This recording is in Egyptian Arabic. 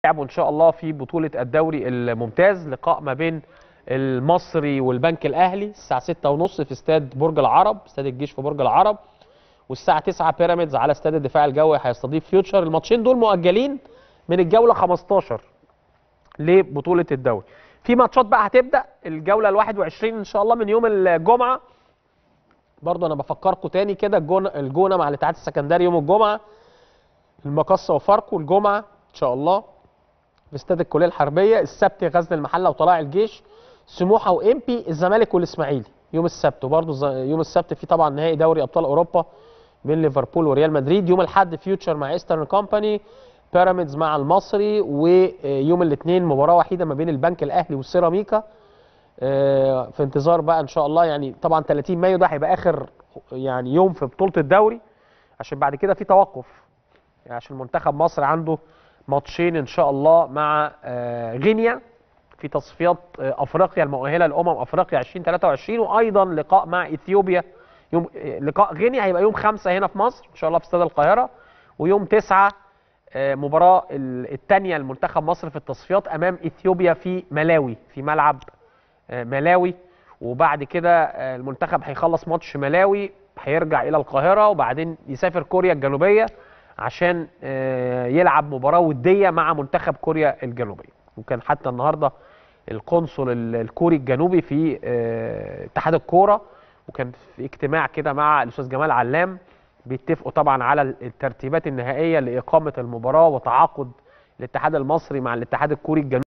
لعبوا ان شاء الله في بطوله الدوري الممتاز لقاء ما بين المصري والبنك الاهلي الساعه 6:30 في استاد برج العرب استاد الجيش في برج العرب والساعه 9 بيراميدز على استاد الدفاع الجوي هيستضيف فيوتشر الماتشين دول مؤجلين من الجوله 15 لبطوله الدوري في ماتشات بقى هتبدا الجوله ال 21 ان شاء الله من يوم الجمعه برضه انا بفكركم تاني كده الجونه الجونه مع الاتحاد السكندري يوم الجمعه المقصه وفاركو الجمعه ان شاء الله في استاد الكليه الحربيه السبت غزل المحله وطلائع الجيش سموحه وامبي الزمالك والاسماعيلي يوم السبت وبرضه يوم السبت في طبعا نهائي دوري ابطال اوروبا بين ليفربول وريال مدريد يوم الاحد فيوتشر مع ايسترن كومباني بيراميدز مع المصري ويوم الاثنين مباراه وحيده ما بين البنك الاهلي والسيراميكا في انتظار بقى ان شاء الله يعني طبعا 30 مايو ده هيبقى اخر يعني يوم في بطوله الدوري عشان بعد كده في توقف يعني عشان منتخب مصر عنده ماتشين ان شاء الله مع غينيا في تصفيات افريقيا المؤهله لامم افريقيا 2023 وايضا لقاء مع اثيوبيا يوم لقاء غينيا هيبقى يوم 5 هنا في مصر ان شاء الله في استاد القاهره ويوم 9 مباراه الثانيه لمنتخب مصر في التصفيات امام اثيوبيا في ملاوي في ملعب ملاوي وبعد كده المنتخب هيخلص ماتش ملاوي هيرجع الى القاهره وبعدين يسافر كوريا الجنوبيه عشان يلعب مباراه وديه مع منتخب كوريا الجنوبيه وكان حتى النهارده القنصل الكوري الجنوبي في اتحاد الكوره وكان في اجتماع كده مع الاستاذ جمال علام بيتفقوا طبعا على الترتيبات النهائيه لاقامه المباراه وتعاقد الاتحاد المصري مع الاتحاد الكوري الجنوبي